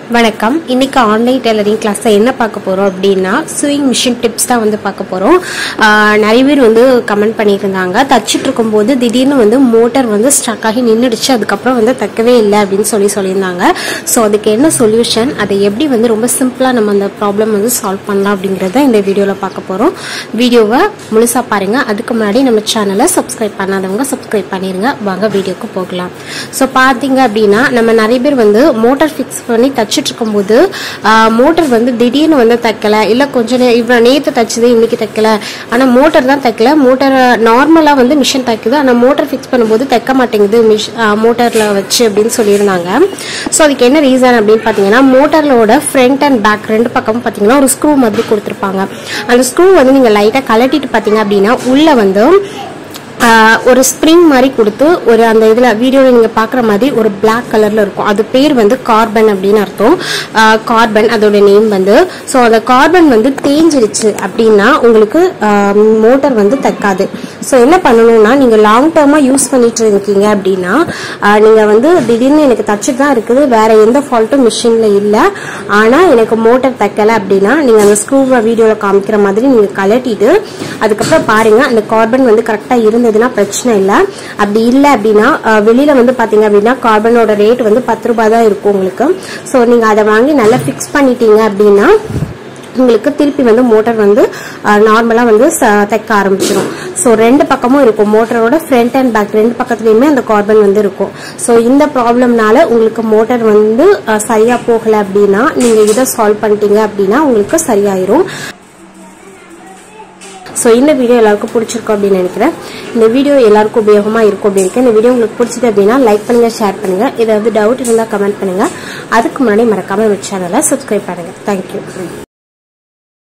வணக்கம் இன்னைக்கு online tailoring கிளாஸ்ல என்ன பார்க்க போறோம் அப்படின்னா ஸ்விங் மிஷின் டிப்ஸ் தான் வந்து பார்க்க போறோம் ஆஹ் நிறைய பேர் வந்து கமெண்ட் பண்ணியிருந்தாங்க தச்சிட்டு இருக்கும்போது திடீர்னு வந்து மோட்டார் வந்து ஸ்டக் ஆகி நின்றுடுச்சு அதுக்கப்புறம் வந்து தைக்கவே இல்லை அப்படின்னு சொல்லி சொல்லியிருந்தாங்க ஸோ அதுக்கு என்ன சொல்யூஷன் அதை எப்படி வந்து ரொம்ப சிம்பிளா நம்ம அந்த ப்ராப்ளம் வந்து சால்வ் பண்ணலாம் அப்படிங்கறத இந்த வீடியோல பார்க்க போறோம் வீடியோவை முழுசா பாருங்க அதுக்கு முன்னாடி நம்ம சேனலை சப்ஸ்கிரைப் பண்ணாதவங்க சப்ஸ்கிரைப் பண்ணிருங்க வாங்க வீடியோக்கு போகலாம் ஸோ பார்த்தீங்க அப்படின்னா நம்ம நிறைய பேர் வந்து மோட்டார் ஃபிக்ஸ் பண்ணி தச்சிட்டு இருக்கும்போது மோட்டார் வந்து திடீர்னு வந்து தைக்கல இல்லை கொஞ்சம் நே இவ்வளோ நேற்று தைச்சது இன்னைக்கு தைக்கல ஆனால் மோட்டார் தான் தைக்கல மோட்டார் நார்மலாக வந்து மிஷின் தைக்குது ஆனால் மோட்டார் ஃபிக்ஸ் பண்ணும்போது தைக்க மாட்டேங்குது மிஷ் மோட்டாரில் வச்சு அப்படின்னு சொல்லியிருந்தாங்க ஸோ அதுக்கு என்ன ரீசன் அப்படின்னு பார்த்தீங்கன்னா மோட்டாரோட ஃப்ரண்ட் அண்ட் பேக் ரெண்டு பக்கமும் பார்த்தீங்கன்னா ஒரு ஸ்க்ரூ மாதிரி கொடுத்துருப்பாங்க அந்த ஸ்க்ரூ வந்து நீங்கள் லைட்டாக கலட்டிட்டு பார்த்தீங்க அப்படின்னா உள்ளே வந்து ஆஹ் ஒரு ஸ்ப்ரிங் மாதிரி கொடுத்து ஒரு அந்த இதில் வீடியோவில் நீங்கள் பார்க்குற மாதிரி ஒரு பிளாக் கலரில் இருக்கும் அது பேர் வந்து கார்பன் அப்படின்னு அர்த்தம் கார்பன் அதோட நேம் வந்து ஸோ அந்த கார்பன் வந்து தேஞ்சிருச்சு அப்படின்னா உங்களுக்கு மோட்டார் வந்து தைக்காது ஸோ என்ன பண்ணணும்னா நீங்கள் லாங் டேர்மாக யூஸ் பண்ணிட்டு இருக்கீங்க அப்படின்னா நீங்கள் வந்து திடீர்னு எனக்கு தச்சுட்டு தான் இருக்குது வேற எந்த ஃபால்ட்டும் மிஷினில் இல்லை ஆனால் எனக்கு மோட்டார் தைக்கலை அப்படின்னா நீங்கள் அந்த ஸ்க்ரூவை வீடியோவில் காமிக்கிற மாதிரி நீங்கள் கலட்டிட்டு அதுக்கப்புறம் பாருங்க அந்த கார்பன் வந்து கரெக்டாக இருந்ததுன்னா பிரச்சனை இல்லை அப்படி இல்லை அப்படின்னா அஹ், வெளியில வந்து பார்த்தீங்க அப்படின்னா கார்பனோட ரேட் வந்து பத்து ரூபாய் தான் இருக்கும் உங்களுக்கு ஸோ நீங்கள் அதை வாங்கி நல்லா ஃபிக்ஸ் பண்ணிட்டீங்க அப்படின்னா உங்களுக்கு திருப்பி வந்து மோட்டார் வந்து நார்மலாக வந்து ச- தைக்க ஆரம்பிச்சிடும் ஸோ ரெண்டு பக்கமும் இருக்கும் மோட்டரோட ஃப்ரண்ட் அண்ட் பேக் ரெண்டு பக்கத்துலையுமே அந்த கார்பன் வந்து இருக்கும் ஸோ இந்த ப்ராப்ளம்னால உங்களுக்கு மோட்டார் வந்து அஹ், சரியா போகலை அப்படின்னா நீங்கள் இதை சால்வ் பண்ணிட்டீங்க அப்படின்னா உங்களுக்கு சரியாயிரும் ஸோ இந்த வீடியோ எல்லாருக்கும் பிடிச்சிருக்கும் அப்படின்னு நினைக்கிறேன் இந்த வீடியோ எல்லாருக்கும் உபயோகமாக இருக்கும் அப்படின்னு நினைக்கிறேன். இந்த வீடியோ உங்களுக்கு பிடிச்சது அப்படின்னா லைக் பண்ணுங்க ஷேர் பண்ணுங்க ஏதாவது டவுட் இருந்தால் கமெண்ட் பண்ணுங்க அதுக்கு முன்னாடி மறக்காம நம்ம சேனலை சப்ஸ்கிரைப் பண்ணுங்க தேங்க்யூ